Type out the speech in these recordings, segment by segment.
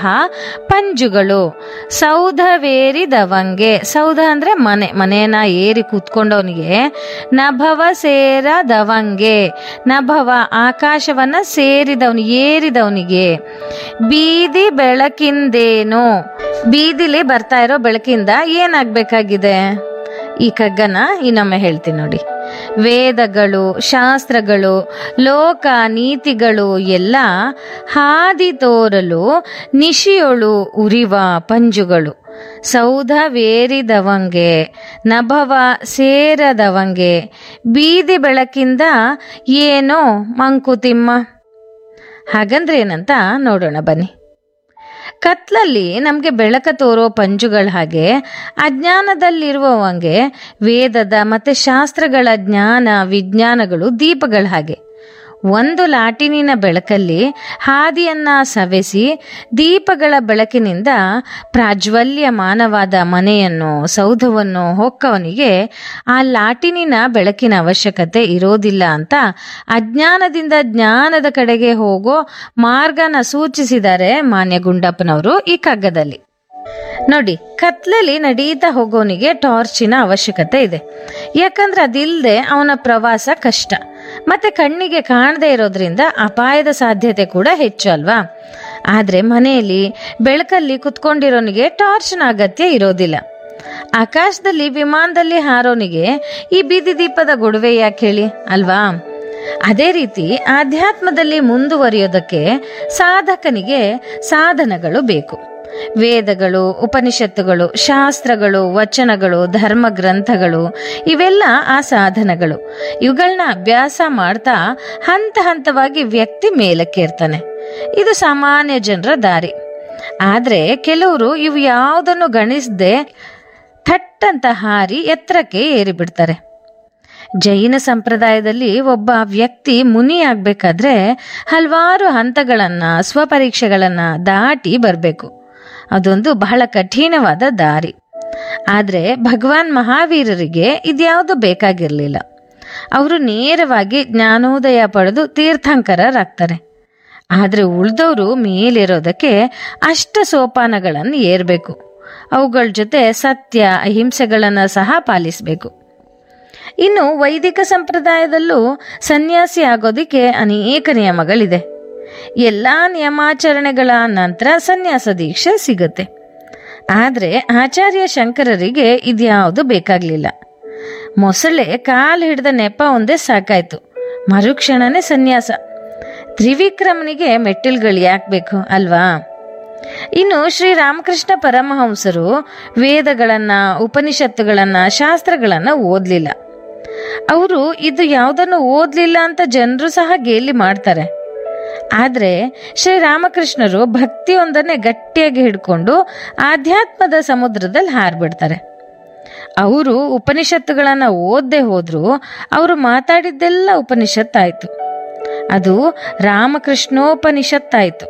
ಇರುವಂತಹ ಪಂಜುಗಳು ಸೌಧವೇರಿದವಂಗೆ ಸೌಧ ಅಂದ್ರೆ ಮನೆ ಮನೆಯನ್ನ ಏರಿ ಕೂತ್ಕೊಂಡವನಿಗೆ ನಭವ ಸೇರದವಂಗೆ ನಭವ ಆಕಾಶವನ್ನ ಸೇರಿದವನು ಏರಿದವನಿಗೆ ಬೀದಿ ಬೆಳಕಿಂದೇನು ಬೀದಿಲಿ ಬರ್ತಾ ಇರೋ ಬೆಳಕಿಂದ ಏನಾಗ್ಬೇಕಾಗಿದೆ ಈ ಕಗ್ಗನ ಇನ್ನೊಮ್ಮೆ ಹೇಳ್ತೀನಿ ನೋಡಿ ವೇದಗಳು ಶಾಸ್ತ್ರಗಳು ಲೋಕ ನೀತಿಗಳು ಎಲ್ಲ ಹಾದಿ ತೋರಲು ನಿಶಿಯೊಳು ಉರಿವ ಪಂಜುಗಳು ಸೌಧವೇರಿದವಂಗೆ ನಭವ ಸೇರದವಂಗೆ ಬೀದಿ ಬೆಳಕಿಂದ ಏನೋ ಮಂಕುತಿಮ್ಮ ಹಾಗಂದ್ರೆ ಏನಂತ ನೋಡೋಣ ಬನ್ನಿ ಕತ್ಲಲ್ಲಿ ನಮಗೆ ಬೆಳಕ ತೋರೋ ಪಂಜುಗಳ ಹಾಗೆ ಅಜ್ಞಾನದಲ್ಲಿರುವವಂಗೆ ವೇದದ ಮತ್ತೆ ಶಾಸ್ತ್ರಗಳ ಜ್ಞಾನ ವಿಜ್ಞಾನಗಳು ದೀಪಗಳ ಹಾಗೆ ಒಂದು ಲಾಟಿನಿನ ಬೆಳಕಲ್ಲಿ ಹಾದಿಯನ್ನ ಸವೆಸಿ ದೀಪಗಳ ಬೆಳಕಿನಿಂದ ಪ್ರಾಜ್ವಲ್ಯಮಾನವಾದ ಮನೆಯನ್ನು ಸೌಧವನ್ನು ಹೊಕ್ಕವನಿಗೆ ಆ ಲಾಟಿನಿನ ಬೆಳಕಿನ ಅವಶ್ಯಕತೆ ಇರೋದಿಲ್ಲ ಅಂತ ಅಜ್ಞಾನದಿಂದ ಜ್ಞಾನದ ಕಡೆಗೆ ಹೋಗೋ ಮಾರ್ಗನ ಸೂಚಿಸಿದ್ದಾರೆ ಮಾನ್ಯ ಗುಂಡಪ್ಪನವರು ಈ ಕಗ್ಗದಲ್ಲಿ ನೋಡಿ ಕತ್ಲಲ್ಲಿ ನಡೀತಾ ಹೋಗೋನಿಗೆ ಟಾರ್ಚಿನ ಅವಶ್ಯಕತೆ ಇದೆ ಯಾಕಂದ್ರೆ ಅದಿಲ್ಲದೆ ಅವನ ಪ್ರವಾಸ ಕಷ್ಟ ಮತ್ತೆ ಕಣ್ಣಿಗೆ ಕಾಣದೇ ಇರೋದ್ರಿಂದ ಅಪಾಯದ ಸಾಧ್ಯತೆ ಕೂಡ ಹೆಚ್ಚು ಅಲ್ವಾ ಆದ್ರೆ ಮನೆಯಲ್ಲಿ ಬೆಳಕಲ್ಲಿ ಕುತ್ಕೊಂಡಿರೋನಿಗೆ ಟಾರ್ಚ್ನ ಅಗತ್ಯ ಇರೋದಿಲ್ಲ ಆಕಾಶದಲ್ಲಿ ವಿಮಾನದಲ್ಲಿ ಹಾರೋನಿಗೆ ಈ ಬೀದಿ ದೀಪದ ಗೊಡವೆ ಯಾಕೆ ಹೇಳಿ ಅಲ್ವಾ ಅದೇ ರೀತಿ ಆಧ್ಯಾತ್ಮದಲ್ಲಿ ಮುಂದುವರಿಯೋದಕ್ಕೆ ಸಾಧಕನಿಗೆ ಸಾಧನಗಳು ಬೇಕು ವೇದಗಳು ಉಪನಿಷತ್ತುಗಳು ಶಾಸ್ತ್ರಗಳು ವಚನಗಳು ಧರ್ಮ ಗ್ರಂಥಗಳು ಇವೆಲ್ಲ ಆ ಸಾಧನಗಳು ಇವುಗಳನ್ನ ಅಭ್ಯಾಸ ಮಾಡ್ತಾ ಹಂತ ಹಂತವಾಗಿ ವ್ಯಕ್ತಿ ಮೇಲಕ್ಕೇರ್ತಾನೆ ಇದು ಸಾಮಾನ್ಯ ಜನರ ದಾರಿ ಆದ್ರೆ ಕೆಲವರು ಇವು ಯಾವುದನ್ನು ಗಣಿಸದೆ ಥಟ್ಟಂತ ಹಾರಿ ಎತ್ತರಕ್ಕೆ ಏರಿಬಿಡ್ತಾರೆ ಜೈನ ಸಂಪ್ರದಾಯದಲ್ಲಿ ಒಬ್ಬ ವ್ಯಕ್ತಿ ಮುನಿ ಆಗ್ಬೇಕಾದ್ರೆ ಹಲವಾರು ಹಂತಗಳನ್ನ ಸ್ವಪರೀಕ್ಷೆಗಳನ್ನ ದಾಟಿ ಬರಬೇಕು ಅದೊಂದು ಬಹಳ ಕಠಿಣವಾದ ದಾರಿ ಆದ್ರೆ ಭಗವಾನ್ ಮಹಾವೀರರಿಗೆ ಇದ್ಯಾವುದು ಬೇಕಾಗಿರ್ಲಿಲ್ಲ ಅವರು ನೇರವಾಗಿ ಜ್ಞಾನೋದಯ ಪಡೆದು ತೀರ್ಥಂಕರರಾಗ್ತಾರೆ ಆದ್ರೆ ಉಳ್ದವರು ಮೇಲಿರೋದಕ್ಕೆ ಅಷ್ಟ ಸೋಪಾನಗಳನ್ನು ಏರ್ಬೇಕು ಅವುಗಳ ಜೊತೆ ಸತ್ಯ ಅಹಿಂಸೆಗಳನ್ನ ಸಹ ಪಾಲಿಸಬೇಕು ಇನ್ನು ವೈದಿಕ ಸಂಪ್ರದಾಯದಲ್ಲೂ ಸನ್ಯಾಸಿ ಆಗೋದಕ್ಕೆ ಅನೇಕ ನಿಯಮಗಳಿದೆ ಎಲ್ಲ ನಿಯಮಾಚರಣೆಗಳ ನಂತರ ಸನ್ಯಾಸ ದೀಕ್ಷೆ ಸಿಗುತ್ತೆ ಆದರೆ ಆಚಾರ್ಯ ಶಂಕರರಿಗೆ ಇದ್ಯಾವುದು ಬೇಕಾಗಲಿಲ್ಲ ಮೊಸಳೆ ಕಾಲು ಹಿಡಿದ ನೆಪ ಒಂದೇ ಸಾಕಾಯ್ತು ಮರುಕ್ಷಣನೇ ಸನ್ಯಾಸ ತ್ರಿವಿಕ್ರಮನಿಗೆ ಮೆಟ್ಟಿಲ್ಗಳು ಯಾಕೆ ಬೇಕು ಅಲ್ವಾ ಇನ್ನು ಶ್ರೀ ರಾಮಕೃಷ್ಣ ಪರಮಹಂಸರು ವೇದಗಳನ್ನ ಉಪನಿಷತ್ತುಗಳನ್ನ ಶಾಸ್ತ್ರಗಳನ್ನ ಓದ್ಲಿಲ್ಲ ಅವರು ಇದು ಯಾವುದನ್ನು ಓದ್ಲಿಲ್ಲ ಅಂತ ಜನರು ಸಹ ಗೇಲಿ ಮಾಡ್ತಾರೆ ಆದ್ರೆ ಶ್ರೀರಾಮಕೃಷ್ಣರು ಭಕ್ತಿಯೊಂದನ್ನೇ ಗಟ್ಟಿಯಾಗಿ ಹಿಡ್ಕೊಂಡು ಆಧ್ಯಾತ್ಮದ ಸಮುದ್ರದಲ್ಲಿ ಹಾರ್ಬಿಡ್ತಾರೆ ಅವರು ಉಪನಿಷತ್ತುಗಳನ್ನ ಓದ್ದೆ ಹೋದ್ರು ಅವರು ಮಾತಾಡಿದ್ದೆಲ್ಲ ಉಪನಿಷತ್ತಾಯ್ತು ಅದು ರಾಮಕೃಷ್ಣೋಪನಿಷತ್ತಾಯ್ತು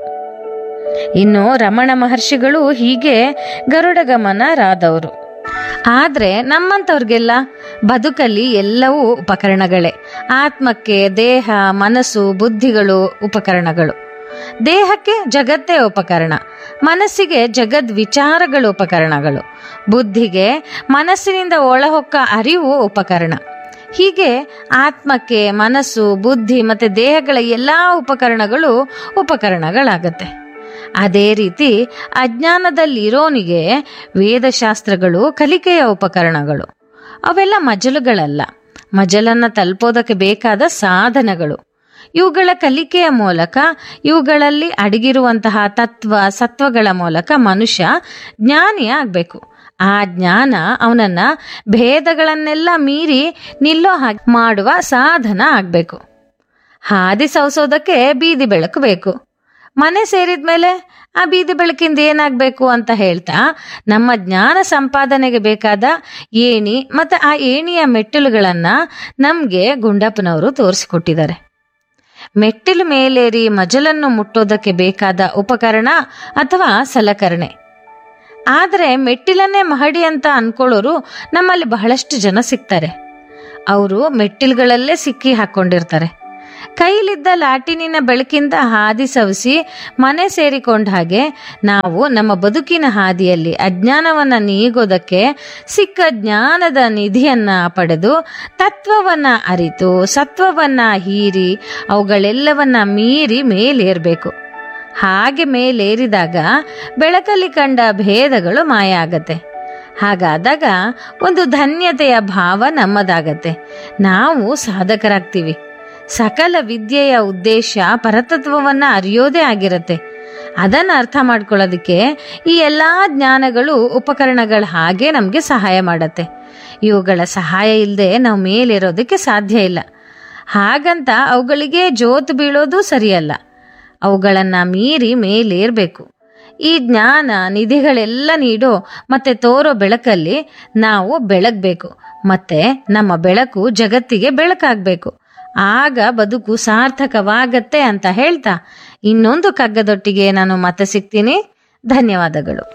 ಇನ್ನು ರಮಣ ಮಹರ್ಷಿಗಳು ಹೀಗೆ ಗರುಡಗಮನರಾದವರು ಆದ್ರೆ ನಮ್ಮಂಥವ್ರಿಗೆಲ್ಲ ಬದುಕಲ್ಲಿ ಎಲ್ಲವೂ ಉಪಕರಣಗಳೇ ಆತ್ಮಕ್ಕೆ ದೇಹ ಮನಸ್ಸು ಬುದ್ಧಿಗಳು ಉಪಕರಣಗಳು ದೇಹಕ್ಕೆ ಜಗತ್ತೇ ಉಪಕರಣ ಮನಸ್ಸಿಗೆ ಜಗದ್ ವಿಚಾರಗಳು ಉಪಕರಣಗಳು ಬುದ್ಧಿಗೆ ಮನಸ್ಸಿನಿಂದ ಒಳಹೊಕ್ಕ ಅರಿವು ಉಪಕರಣ ಹೀಗೆ ಆತ್ಮಕ್ಕೆ ಮನಸ್ಸು ಬುದ್ಧಿ ಮತ್ತೆ ದೇಹಗಳ ಎಲ್ಲಾ ಉಪಕರಣಗಳು ಉಪಕರಣಗಳಾಗತ್ತೆ ಅದೇ ರೀತಿ ಅಜ್ಞಾನದಲ್ಲಿರೋನಿಗೆ ವೇದಶಾಸ್ತ್ರಗಳು ಕಲಿಕೆಯ ಉಪಕರಣಗಳು ಅವೆಲ್ಲ ಮಜಲುಗಳಲ್ಲ ಮಜಲನ್ನ ತಲುಪೋದಕ್ಕೆ ಬೇಕಾದ ಸಾಧನಗಳು ಇವುಗಳ ಕಲಿಕೆಯ ಮೂಲಕ ಇವುಗಳಲ್ಲಿ ಅಡಗಿರುವಂತಹ ತತ್ವ ಸತ್ವಗಳ ಮೂಲಕ ಮನುಷ್ಯ ಜ್ಞಾನಿ ಆಗ್ಬೇಕು ಆ ಜ್ಞಾನ ಅವನನ್ನ ಭೇದಗಳನ್ನೆಲ್ಲ ಮೀರಿ ನಿಲ್ಲೋ ಹಾಗೆ ಮಾಡುವ ಸಾಧನ ಆಗ್ಬೇಕು ಹಾದಿ ಸವಸೋದಕ್ಕೆ ಬೀದಿ ಬೆಳಕು ಬೇಕು ಮನೆ ಸೇರಿದ್ಮೇಲೆ ಆ ಬೀದಿ ಬೆಳಕಿಂದ ಏನಾಗಬೇಕು ಅಂತ ಹೇಳ್ತಾ ನಮ್ಮ ಜ್ಞಾನ ಸಂಪಾದನೆಗೆ ಬೇಕಾದ ಏಣಿ ಮತ್ತೆ ಆ ಏಣಿಯ ಮೆಟ್ಟಿಲುಗಳನ್ನ ನಮ್ಗೆ ಗುಂಡಪ್ಪನವರು ತೋರಿಸಿಕೊಟ್ಟಿದ್ದಾರೆ ಮೆಟ್ಟಿಲು ಮೇಲೇರಿ ಮಜಲನ್ನು ಮುಟ್ಟೋದಕ್ಕೆ ಬೇಕಾದ ಉಪಕರಣ ಅಥವಾ ಸಲಕರಣೆ ಆದರೆ ಮೆಟ್ಟಿಲನ್ನೇ ಮಹಡಿ ಅಂತ ಅನ್ಕೊಳ್ಳೋರು ನಮ್ಮಲ್ಲಿ ಬಹಳಷ್ಟು ಜನ ಸಿಗ್ತಾರೆ ಅವರು ಮೆಟ್ಟಿಲುಗಳಲ್ಲೇ ಸಿಕ್ಕಿ ಹಾಕೊಂಡಿರ್ತಾರೆ ಕೈಲಿದ್ದ ಲಾಟಿನಿನ ಬೆಳಕಿಂದ ಹಾದಿ ಸವಿಸಿ ಮನೆ ಸೇರಿಕೊಂಡ ಹಾಗೆ ನಾವು ನಮ್ಮ ಬದುಕಿನ ಹಾದಿಯಲ್ಲಿ ಅಜ್ಞಾನವನ್ನ ನೀಗೋದಕ್ಕೆ ಸಿಕ್ಕ ಜ್ಞಾನದ ನಿಧಿಯನ್ನ ಪಡೆದು ತತ್ವವನ್ನ ಅರಿತು ಸತ್ವವನ್ನ ಹೀರಿ ಅವುಗಳೆಲ್ಲವನ್ನ ಮೀರಿ ಮೇಲೇರ್ಬೇಕು ಹಾಗೆ ಮೇಲೇರಿದಾಗ ಬೆಳಕಲ್ಲಿ ಕಂಡ ಭೇದಗಳು ಮಾಯ ಆಗತ್ತೆ ಹಾಗಾದಾಗ ಒಂದು ಧನ್ಯತೆಯ ಭಾವ ನಮ್ಮದಾಗತ್ತೆ ನಾವು ಸಾಧಕರಾಗ್ತೀವಿ ಸಕಲ ವಿದ್ಯೆಯ ಉದ್ದೇಶ ಪರತತ್ವವನ್ನ ಅರಿಯೋದೇ ಆಗಿರತ್ತೆ ಅದನ್ನ ಅರ್ಥ ಮಾಡ್ಕೊಳ್ಳೋದಕ್ಕೆ ಈ ಎಲ್ಲಾ ಜ್ಞಾನಗಳು ಉಪಕರಣಗಳ ಹಾಗೆ ನಮಗೆ ಸಹಾಯ ಮಾಡತ್ತೆ ಇವುಗಳ ಸಹಾಯ ಇಲ್ಲದೆ ನಾವು ಮೇಲಿರೋದಕ್ಕೆ ಸಾಧ್ಯ ಇಲ್ಲ ಹಾಗಂತ ಅವುಗಳಿಗೆ ಜೋತು ಬೀಳೋದು ಸರಿಯಲ್ಲ ಅವುಗಳನ್ನ ಮೀರಿ ಮೇಲೇರ್ಬೇಕು ಈ ಜ್ಞಾನ ನಿಧಿಗಳೆಲ್ಲ ನೀಡೋ ಮತ್ತೆ ತೋರೋ ಬೆಳಕಲ್ಲಿ ನಾವು ಬೆಳಗ್ಬೇಕು ಮತ್ತೆ ನಮ್ಮ ಬೆಳಕು ಜಗತ್ತಿಗೆ ಬೆಳಕಾಗ್ಬೇಕು ಆಗ ಬದುಕು ಸಾರ್ಥಕವಾಗತ್ತೆ ಅಂತ ಹೇಳ್ತಾ ಇನ್ನೊಂದು ಕಗ್ಗದೊಟ್ಟಿಗೆ ನಾನು ಮತ್ತೆ ಸಿಗ್ತೀನಿ ಧನ್ಯವಾದಗಳು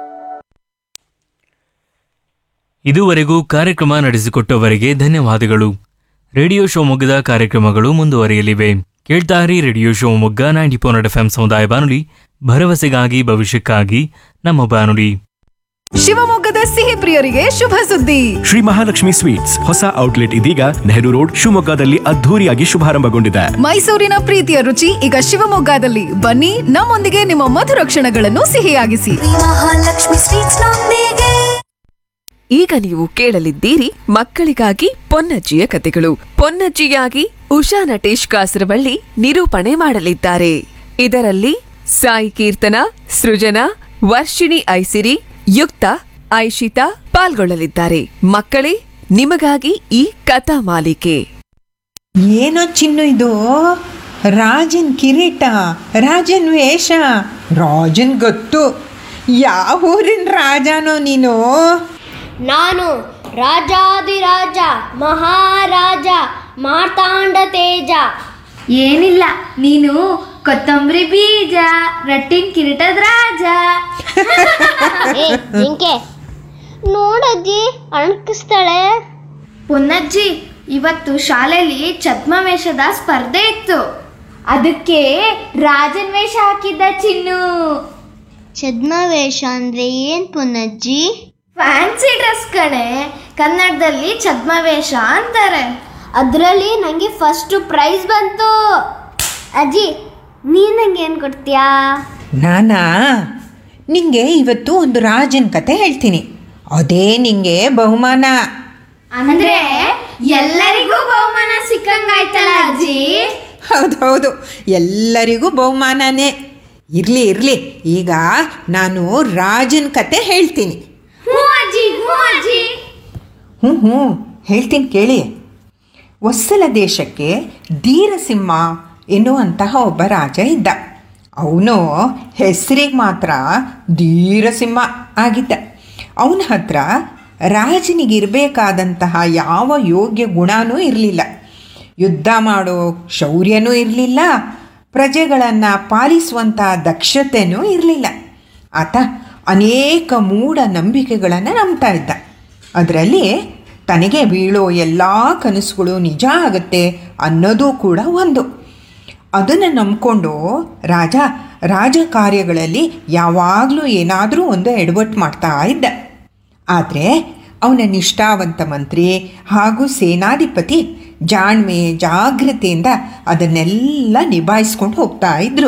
ಇದುವರೆಗೂ ಕಾರ್ಯಕ್ರಮ ನಡೆಸಿಕೊಟ್ಟವರಿಗೆ ಧನ್ಯವಾದಗಳು ರೇಡಿಯೋ ಶಿವಮೊಗ್ಗದ ಕಾರ್ಯಕ್ರಮಗಳು ಮುಂದುವರಿಯಲಿವೆ ಕೇಳ್ತಾರಿ radio Shivamogga ninety four F M ಸಮುದಾಯ ಬಾನುಲಿ ಭರವಸೆಗಾಗಿ ಭವಿಷ್ಯಕ್ಕಾಗಿ ನಮ್ಮ ಬಾನುಲಿ ಶಿವಮೊಗ್ಗದ ಸಿಹಿ ಪ್ರಿಯರಿಗೆ ಶುಭ ಸುದ್ದಿ ಶ್ರೀ ಮಹಾಲಕ್ಷ್ಮಿ ಸ್ವೀಟ್ಸ್ ಹೊಸ ಔಟ್ಲೆಟ್ ಇದೀಗ ನೆಹರು ರೋಡ್ ಶಿವಮೊಗ್ಗದಲ್ಲಿ ಅದ್ಧೂರಿಯಾಗಿ ಶುಭಾರಂಭಗೊಂಡಿದೆ ಮೈಸೂರಿನ ಪ್ರೀತಿಯ ರುಚಿ ಈಗ ಶಿವಮೊಗ್ಗದಲ್ಲಿ ಬನ್ನಿ ನಮ್ಮೊಂದಿಗೆ ನಿಮ್ಮ ಮಧುರ ಕ್ಷಣಗಳನ್ನು ಸಿಹಿಯಾಗಿಸಿ ಮಹಾಲಕ್ಷ್ಮಿ ಸ್ವೀಟ್ಸ್ ನೊಂದಿಗೆ ಈಗ ನೀವು ಕೇಳಲಿದ್ದೀರಿ ಮಕ್ಕಳಿಗಾಗಿ ಪೊನ್ನಜ್ಜಿಯ ಕತೆಗಳು ಪೊನ್ನಜ್ಜಿಯಾಗಿ ಉಷಾ ನಟೇಶ್ ಕಾಸರವಳ್ಳಿ ನಿರೂಪಣೆ ಮಾಡಲಿದ್ದಾರೆ ಇದರಲ್ಲಿ ಸಾಯಿ ಕೀರ್ತನ ಸೃಜನಾ ವರ್ಷಿಣಿ ಐಸಿರಿ ಯುಕ್ತ ಐಶಿತಾ ಪಾಲ್ಗೊಳ್ಳಲಿದ್ದಾರೆ ಮಕ್ಕಳೇ ನಿಮಗಾಗಿ ಈ ಕಥಾ ಮಾಲಿಕೆ ಏನೋ ಚಿನ್ನು ಇದು ರಾಜನ್ ಕಿರೀಟ ರಾಜನ್ ವೇಷ ರಾಜನ್ ಗೊತ್ತು ಯಾವ ಊರಿನ ರಾಜನೋ ನೀನು ನಾನು ರಾಜಾದಿರಾಜ ಮಹಾರಾಜ ಮಾರ್ತಾಂಡ ತೇಜ ಏನಿಲ್ಲ ನೀನು ಕೊತ್ತಂಬರಿ ಬೀಜ ರಟ್ಟಿನ ಕಿರೀಟದ ರಾಜ ಏ ಜಿಂಕೆ ನೋಡಜ್ಜಿ ಅಣಕಿಸ್ತಾಳೆ ಪುನ್ನಜ್ಜಿ ಇವತ್ತು ಶಾಲೆಯಲ್ಲಿ ಛದ್ಮವೇಷದ ಸ್ಪರ್ಧೆ ಇತ್ತು ಅದಕ್ಕೆ ರಾಜನ್ ವೇಷ ಹಾಕಿದ್ದ ಚಿನ್ನು ಛದ್ಮವೇಷ ಅಂದ್ರೆ ಏನ್ ಪುನಜ್ಜಿ ಫ್ಯಾನ್ಸಿ ಡ್ರೆಸ್ ಕಣೆ ಕನ್ನಡದಲ್ಲಿ ಛದ್ಮವೇಷ ಅಂತಾರೆ ಅದರಲ್ಲಿ ನನಗೆ ಫಸ್ಟ್ ಪ್ರೈಸ್ ಬಂತು ಅಜ್ಜಿ ನೀನ್ ನಂಗೆ ಏನು ಕೊಡ್ತೀಯಾ ನಾನಾ ನಿಂಗೆ ಇವತ್ತು ಒಂದು ರಾಜನ್ ಕತೆ ಹೇಳ್ತೀನಿ ಅದೇ ನಿಂಗೆ ಬಹುಮಾನ ಅಂದ್ರೆ ಎಲ್ಲರಿಗೂ ಬಹುಮಾನ ಸಿಕ್ಕಂಗಾಯ್ತಲ್ಲ ಅಜ್ಜಿ ಹೌದೌದು ಎಲ್ಲರಿಗೂ ಬಹುಮಾನನೇ ಇರಲಿ ಇರಲಿ ಈಗ ನಾನು ರಾಜನ್ ಕತೆ ಹೇಳ್ತೀನಿ ಹ್ಞೂ ಅಜ್ಜಿ ಹ್ಞೂ ಅಜ್ಜಿ ಹ್ಞೂ ಹ್ಞೂ ಹೇಳ್ತೀನಿ ಕೇಳಿ ಹೊಸ್ಸಲ ದೇಶಕ್ಕೆ ಧೀರಸಿಂಹ ಎನ್ನುವಂತಹ ಒಬ್ಬ ರಾಜ ಇದ್ದ ಅವನು ಹೆಸರಿಗೆ ಮಾತ್ರ ಧೀರಸಿಂಹ ಆಗಿದ್ದ ಅವನ ಹತ್ರ ರಾಜನಿಗಿರಬೇಕಾದಂತಹ ಯಾವ ಯೋಗ್ಯ ಗುಣನೂ ಇರಲಿಲ್ಲ ಯುದ್ಧ ಮಾಡೋ ಶೌರ್ಯನೂ ಇರಲಿಲ್ಲ ಪ್ರಜೆಗಳನ್ನು ಪಾಲಿಸುವಂಥ ದಕ್ಷತೆಯೂ ಇರಲಿಲ್ಲ ಆತ ಅನೇಕ ಮೂಢ ನಂಬಿಕೆಗಳನ್ನು ನಂಬ್ತಾ ಇದ್ದ ಅದರಲ್ಲಿ ತನಗೆ ಬೀಳೋ ಎಲ್ಲ ಕನಸುಗಳು ನಿಜ ಆಗುತ್ತೆ ಅನ್ನೋದು ಕೂಡ ಒಂದು ಅದನ್ನು ನಂಬಿಕೊಂಡು ರಾಜ ರಾಜ ಕಾರ್ಯಗಳಲ್ಲಿ ಯಾವಾಗಲೂ ಏನಾದರೂ ಒಂದು ಎಡವಟ್ಟು ಮಾಡ್ತಾ ಇದ್ದ ಆದರೆ ಅವನ ನಿಷ್ಠಾವಂತ ಮಂತ್ರಿ ಹಾಗೂ ಸೇನಾಧಿಪತಿ ಜಾಣ್ಮೆ ಜಾಗ್ರತೆಯಿಂದ ಅದನ್ನೆಲ್ಲ ನಿಭಾಯಿಸ್ಕೊಂಡು ಹೋಗ್ತಾ ಇದ್ರು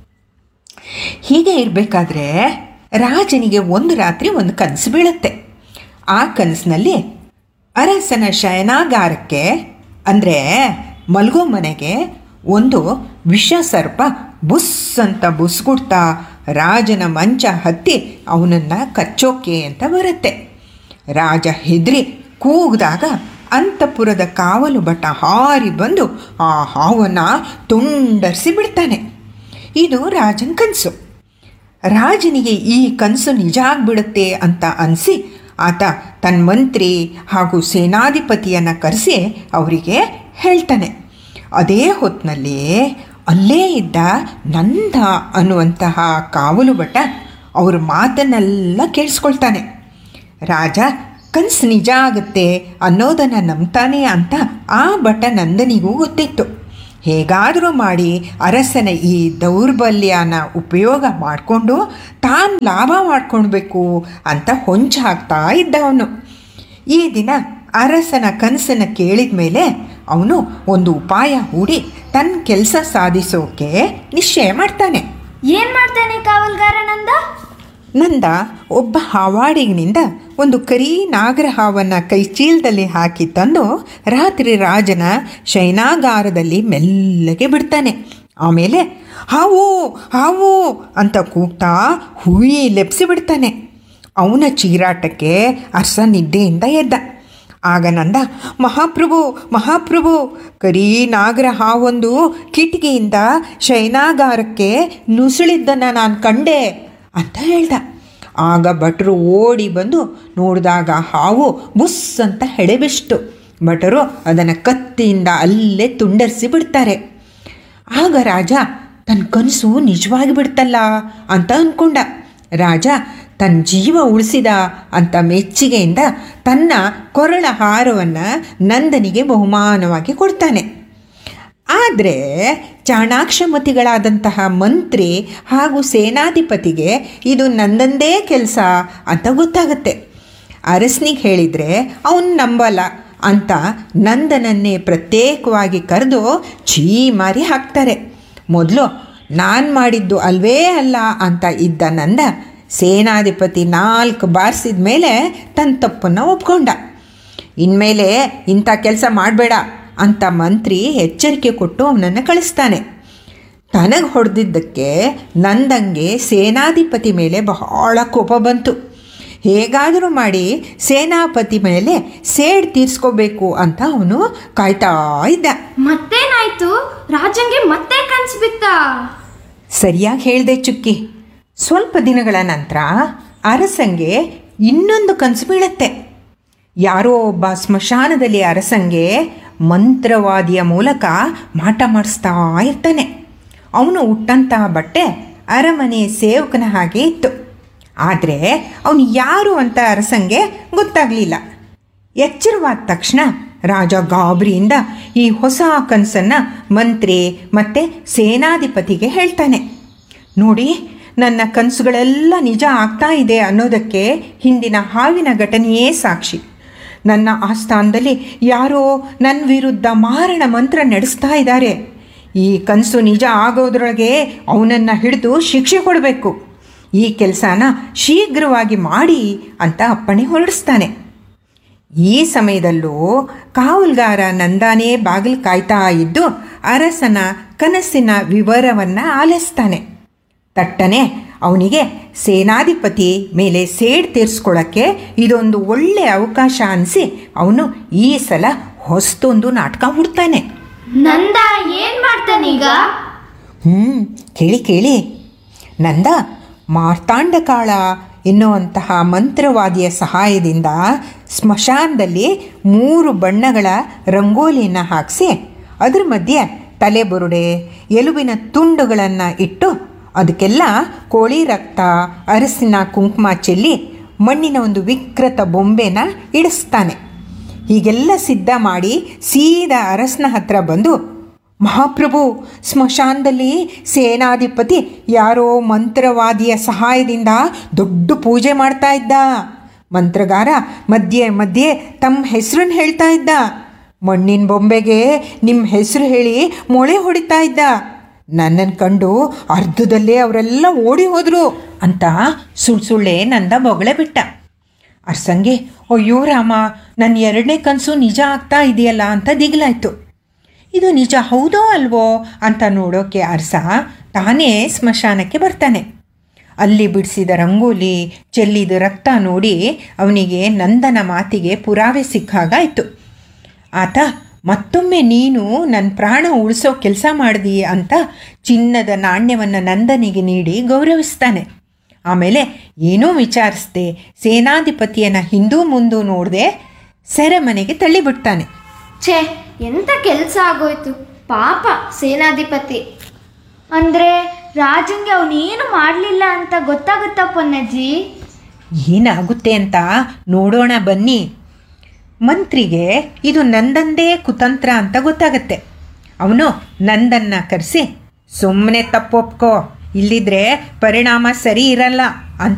ಹೀಗೆ ಇರಬೇಕಾದ್ರೆ ರಾಜನಿಗೆ ಒಂದು ರಾತ್ರಿ ಒಂದು ಕನಸು ಬೀಳುತ್ತೆ ಆ ಕನಸಿನಲ್ಲಿ ಅರಸನ ಶಯನಾಗಾರಕ್ಕೆ ಅಂದರೆ ಮಲ್ಗೋ ಮನೆಗೆ ಒಂದು ವಿಷ ಸರ್ಪ ಬುಸ್ ಅಂತ ಬುಸ್ಗುಡ್ತಾ ರಾಜನ ಮಂಚ ಹತ್ತಿ ಅವನನ್ನು ಕಚ್ಚೋಕೆ ಅಂತ ಬರುತ್ತೆ ರಾಜ ಹೆದರಿ ಕೂಗಿದಾಗ ಅಂತಃಪುರದ ಕಾವಲು ಭಟ ಹಾರಿ ಬಂದು ಆ ಹಾವನ್ನು ತುಂಡರಿಸಿ ಬಿಡ್ತಾನೆ ಇದು ರಾಜನ ಕನಸು ರಾಜನಿಗೆ ಈ ಕನಸು ನಿಜ ಆಗ್ಬಿಡುತ್ತೆ ಅಂತ ಅನಿಸಿ ಆತ ತನ್ನ ಮಂತ್ರಿ ಹಾಗೂ ಸೇನಾಧಿಪತಿಯನ್ನು ಕರೆಸಿ ಅವರಿಗೆ ಹೇಳ್ತಾನೆ ಅದೇ ಹೊತ್ತಿನಲ್ಲಿ ಅಲ್ಲೇ ಇದ್ದ ನಂದ ಅನ್ನುವಂತಹ ಕಾವಲು ಭಟ ಅವ್ರ ಮಾತನ್ನೆಲ್ಲ ಕೇಳಿಸ್ಕೊಳ್ತಾನೆ ರಾಜ ಕನಸು ನಿಜ ಆಗುತ್ತೆ ಅನ್ನೋದನ್ನು ನಂಬ್ತಾನೆ ಅಂತ ಆ ಭಟ ನಂದನಿಗೂ ಗೊತ್ತಿತ್ತು ಹೇಗಾದರೂ ಮಾಡಿ ಅರಸನ ಈ ದೌರ್ಬಲ್ಯನ ಉಪಯೋಗ ಮಾಡಿಕೊಂಡು ತಾನು ಲಾಭ ಮಾಡ್ಕೊಳ್ಬೇಕು ಅಂತ ಹೊಂಚ ಹಾಕ್ತಾ ಇದ್ದ ಅವನು ಈ ದಿನ ಅರಸನ ಕನಸನ್ನು ಕೇಳಿದ ಮೇಲೆ ಅವನು ಒಂದು ಉಪಾಯ ಹೂಡಿ ತನ್ನ ಕೆಲಸ ಸಾಧಿಸೋಕೆ ನಿಶ್ಚಯ ಮಾಡ್ತಾನೆ ಏನ್ ಮಾಡ್ತಾನೆ ಕಾವಲ್ಗಾರ ನಂದ ನಂದ ಒಬ್ಬ ಹಾವಾಡಿಗನಿಂದ ಒಂದು ಕರಿ ನಾಗರ ಹಾವನ್ನು ಕೈಚೀಲದಲ್ಲಿ ಹಾಕಿ ತಂದು ರಾತ್ರಿ ರಾಜನ ಶಯನಾಗಾರದಲ್ಲಿ ಮೆಲ್ಲಗೆ ಬಿಡ್ತಾನೆ ಆಮೇಲೆ ಹಾವು ಹಾವು ಅಂತ ಕೂಗ್ತಾ ಹುಯಿ ಲೆಪ್ಸಿ ಬಿಡ್ತಾನೆ ಅವನ ಚೀರಾಟಕ್ಕೆ ಅರ್ಸ ನಿದ್ದೆಯಿಂದ ಎದ್ದ ಆಗ ನಂದ ಮಹಾಪ್ರಭು ಮಹಾಪ್ರಭು ಕರಿ ನಾಗರ ಹಾವೊಂದು ಕಿಟಕಿಯಿಂದ ಶಯನಾಗಾರಕ್ಕೆ ನುಸುಳಿದ್ದನ್ನು ನಾನು ಕಂಡೆ ಅಂತ ಹೇಳ್ದ ಆಗ ಭಟ್ರು ಓಡಿ ಬಂದು ನೋಡಿದಾಗ ಹಾವು ಬುಸ್ ಅಂತ ಹೆಡೆಬಿಷ್ಟು ಭಟರು ಅದನ್ನು ಕತ್ತಿಯಿಂದ ಅಲ್ಲೇ ತುಂಡರಿಸಿ ಬಿಡ್ತಾರೆ ಆಗ ರಾಜ ತನ್ನ ಕನಸು ನಿಜವಾಗಿ ಬಿಡ್ತಲ್ಲ ಅಂತ ಅಂದ್ಕೊಂಡ ರಾಜ ತನ್ನ ಜೀವ ಉಳಿಸಿದ ಅಂತ ಮೆಚ್ಚುಗೆಯಿಂದ ತನ್ನ ಕೊರಳ ಹಾರವನ್ನು ನಂದನಿಗೆ ಬಹುಮಾನವಾಗಿ ಕೊಡ್ತಾನೆ ಆದರೆ ಚಾಣಾಕ್ಷಮತಿಗಳಾದಂತಹ ಮಂತ್ರಿ ಹಾಗೂ ಸೇನಾಧಿಪತಿಗೆ ಇದು ನಂದಂದೇ ಕೆಲಸ ಅಂತ ಗೊತ್ತಾಗುತ್ತೆ ಅರಸನಿಗೆ ಹೇಳಿದರೆ ಅವನು ನಂಬಲ್ಲ ಅಂತ ನಂದನನ್ನೇ ಪ್ರತ್ಯೇಕವಾಗಿ ಕರೆದು ಛೀ ಮಾರಿ ಹಾಕ್ತಾರೆ ಮೊದಲು ನಾನು ಮಾಡಿದ್ದು ಅಲ್ವೇ ಅಲ್ಲ ಅಂತ ಇದ್ದ ನಂದ ಸೇನಾಧಿಪತಿ ನಾಲ್ಕು ಬಾರಿಸಿದ ಮೇಲೆ ತನ್ನ ತಪ್ಪನ್ನು ಒಪ್ಕೊಂಡ ಇನ್ಮೇಲೆ ಇಂಥ ಕೆಲಸ ಮಾಡಬೇಡ ಅಂತ ಮಂತ್ರಿ ಎಚ್ಚರಿಕೆ ಕೊಟ್ಟು ಅವನನ್ನು ಕಳಿಸ್ತಾನೆ ತನಗೆ ಹೊಡೆದಿದ್ದಕ್ಕೆ ನಂದಂಗೆ ಸೇನಾಧಿಪತಿ ಮೇಲೆ ಬಹಳ ಕೋಪ ಬಂತು ಹೇಗಾದರೂ ಮಾಡಿ ಸೇನಾಪತಿ ಮೇಲೆ ಸೇಡ್ ತೀರ್ಸ್ಕೋಬೇಕು ಅಂತ ಅವನು ಕಾಯ್ತಾ ಇದ್ದ ಮತ್ತೇನಾಯ್ತು ರಾಜಂಗೆ ಮತ್ತೆ ಕನ್ಸ್ ಬಿತ್ತ ಸರಿಯಾಗಿ ಹೇಳಿದೆ ಚುಕ್ಕಿ ಸ್ವಲ್ಪ ದಿನಗಳ ನಂತರ ಅರಸಂಗೆ ಇನ್ನೊಂದು ಕನಸು ಬೀಳತ್ತೆ ಯಾರೋ ಒಬ್ಬ ಸ್ಮಶಾನದಲ್ಲಿ ಅರಸಂಗೆ ಮಂತ್ರವಾದಿಯ ಮೂಲಕ ಮಾಟ ಮಾಡಿಸ್ತಾ ಇರ್ತಾನೆ ಅವನು ಉಟ್ಟಂತಹ ಬಟ್ಟೆ ಅರಮನೆ ಸೇವಕನ ಹಾಗೆ ಇತ್ತು ಆದರೆ ಅವನು ಯಾರು ಅಂತ ಅರಸಂಗೆ ಗೊತ್ತಾಗಲಿಲ್ಲ ಎಚ್ಚರವಾದ ತಕ್ಷಣ ರಾಜ ಗಾಬರಿಯಿಂದ ಈ ಹೊಸ ಕನಸನ್ನು ಮಂತ್ರಿ ಮತ್ತು ಸೇನಾಧಿಪತಿಗೆ ಹೇಳ್ತಾನೆ ನೋಡಿ ನನ್ನ ಕನಸುಗಳೆಲ್ಲ ನಿಜ ಆಗ್ತಾ ಇದೆ ಅನ್ನೋದಕ್ಕೆ ಹಿಂದಿನ ಹಾವಿನ ಘಟನೆಯೇ ಸಾಕ್ಷಿ ನನ್ನ ಆಸ್ಥಾನದಲ್ಲಿ ಯಾರೋ ನನ್ನ ವಿರುದ್ಧ ಮಾರಣ ಮಂತ್ರ ನಡೆಸ್ತಾ ಇದ್ದಾರೆ ಈ ಕನಸು ನಿಜ ಆಗೋದ್ರೊಳಗೆ ಅವನನ್ನು ಹಿಡಿದು ಶಿಕ್ಷೆ ಕೊಡಬೇಕು ಈ ಕೆಲಸನ ಶೀಘ್ರವಾಗಿ ಮಾಡಿ ಅಂತ ಅಪ್ಪಣೆ ಹೊರಡಿಸ್ತಾನೆ ಈ ಸಮಯದಲ್ಲೂ ಕಾವಲ್ಗಾರ ನಂದಾನೇ ಬಾಗಿಲು ಕಾಯ್ತಾ ಇದ್ದು ಅರಸನ ಕನಸಿನ ವಿವರವನ್ನು ಆಲಿಸ್ತಾನೆ ತಟ್ಟನೆ ಅವನಿಗೆ ಸೇನಾಧಿಪತಿ ಮೇಲೆ ಸೇಡ್ ತೀರಿಸ್ಕೊಳ್ಳೋಕ್ಕೆ ಇದೊಂದು ಒಳ್ಳೆಯ ಅವಕಾಶ ಅನಿಸಿ ಅವನು ಈ ಸಲ ಹೊಸದೊಂದು ನಾಟಕ ಹುಡ್ತಾನೆ ನಂದ ಏನ್ ಮಾಡ್ತಾನೀಗ ಹ್ಞೂ ಕೇಳಿ ಕೇಳಿ ನಂದ ಮಾರ್ತಾಂಡಕಾಳ ಎನ್ನುವಂತಹ ಮಂತ್ರವಾದಿಯ ಸಹಾಯದಿಂದ ಸ್ಮಶಾನದಲ್ಲಿ ಮೂರು ಬಣ್ಣಗಳ ರಂಗೋಲಿಯನ್ನು ಹಾಕಿಸಿ ಅದ್ರ ಮಧ್ಯೆ ತಲೆಬುರುಡೆ ಎಲುಬಿನ ತುಂಡುಗಳನ್ನು ಇಟ್ಟು ಅದಕ್ಕೆಲ್ಲ ಕೋಳಿ ರಕ್ತ ಅರಸಿನ ಕುಂಕುಮ ಚೆಲ್ಲಿ ಮಣ್ಣಿನ ಒಂದು ವಿಕೃತ ಬೊಂಬೆನ ಇಡಿಸ್ತಾನೆ ಹೀಗೆಲ್ಲ ಸಿದ್ಧ ಮಾಡಿ ಸೀದಾ ಅರಸನ ಹತ್ರ ಬಂದು ಮಹಾಪ್ರಭು ಸ್ಮಶಾನದಲ್ಲಿ ಸೇನಾಧಿಪತಿ ಯಾರೋ ಮಂತ್ರವಾದಿಯ ಸಹಾಯದಿಂದ ದೊಡ್ಡ ಪೂಜೆ ಮಾಡ್ತಾ ಇದ್ದ ಮಂತ್ರಗಾರ ಮಧ್ಯೆ ಮಧ್ಯೆ ತಮ್ಮ ಹೆಸರನ್ನು ಹೇಳ್ತಾ ಇದ್ದ ಮಣ್ಣಿನ ಬೊಂಬೆಗೆ ನಿಮ್ಮ ಹೆಸರು ಹೇಳಿ ಮೊಳೆ ಹೊಡಿತಾ ಇದ್ದ ನನ್ನನ್ನು ಕಂಡು ಅರ್ಧದಲ್ಲೇ ಅವರೆಲ್ಲ ಓಡಿ ಹೋದರು ಅಂತ ಸುಳ್ಳು ಸುಳ್ಳೆ ನಂದ ಬೊಗಳೆ ಬಿಟ್ಟ ಅರ್ಸಂಗೆ ಅಯ್ಯೋ ರಾಮ ನನ್ನ ಎರಡನೇ ಕನಸು ನಿಜ ಆಗ್ತಾ ಇದೆಯಲ್ಲ ಅಂತ ದಿಗ್ಲಾಯ್ತು ಇದು ನಿಜ ಹೌದೋ ಅಲ್ವೋ ಅಂತ ನೋಡೋಕೆ ಅರಸ ತಾನೇ ಸ್ಮಶಾನಕ್ಕೆ ಬರ್ತಾನೆ ಅಲ್ಲಿ ಬಿಡಿಸಿದ ರಂಗೋಲಿ ಚೆಲ್ಲಿದ ರಕ್ತ ನೋಡಿ ಅವನಿಗೆ ನಂದನ ಮಾತಿಗೆ ಪುರಾವೆ ಸಿಕ್ಕಾಗಾಯಿತು ಆತ ಮತ್ತೊಮ್ಮೆ ನೀನು ನನ್ನ ಪ್ರಾಣ ಉಳಿಸೋ ಕೆಲಸ ಮಾಡಿದಿ ಅಂತ ಚಿನ್ನದ ನಾಣ್ಯವನ್ನು ನಂದನಿಗೆ ನೀಡಿ ಗೌರವಿಸ್ತಾನೆ ಆಮೇಲೆ ಏನೂ ವಿಚಾರಿಸ್ದೆ ಸೇನಾಧಿಪತಿಯನ್ನು ಹಿಂದೂ ಮುಂದೂ ನೋಡದೆ ಸೆರೆಮನೆಗೆ ತಳ್ಳಿಬಿಡ್ತಾನೆ ಛೇ ಎಂತ ಕೆಲಸ ಆಗೋಯ್ತು ಪಾಪ ಸೇನಾಧಿಪತಿ ಅಂದ್ರೆ ರಾಜಂಗೆ ಅವನೇನು ಮಾಡಲಿಲ್ಲ ಅಂತ ಗೊತ್ತಾಗುತ್ತಾ ಪೊನ್ನಜ್ಜಿ ಏನಾಗುತ್ತೆ ಅಂತ ನೋಡೋಣ ಬನ್ನಿ ಮಂತ್ರಿಗೆ ಇದು ನಂದಂದೇ ಕುತಂತ್ರ ಅಂತ ಗೊತ್ತಾಗತ್ತೆ ಅವನು ನಂದನ್ನ ಕರೆಸಿ ಸುಮ್ಮನೆ ತಪ್ಪೊಪ್ಕೋ ಇಲ್ಲಿದ್ರೆ ಪರಿಣಾಮ ಸರಿ ಇರಲ್ಲ ಅಂತ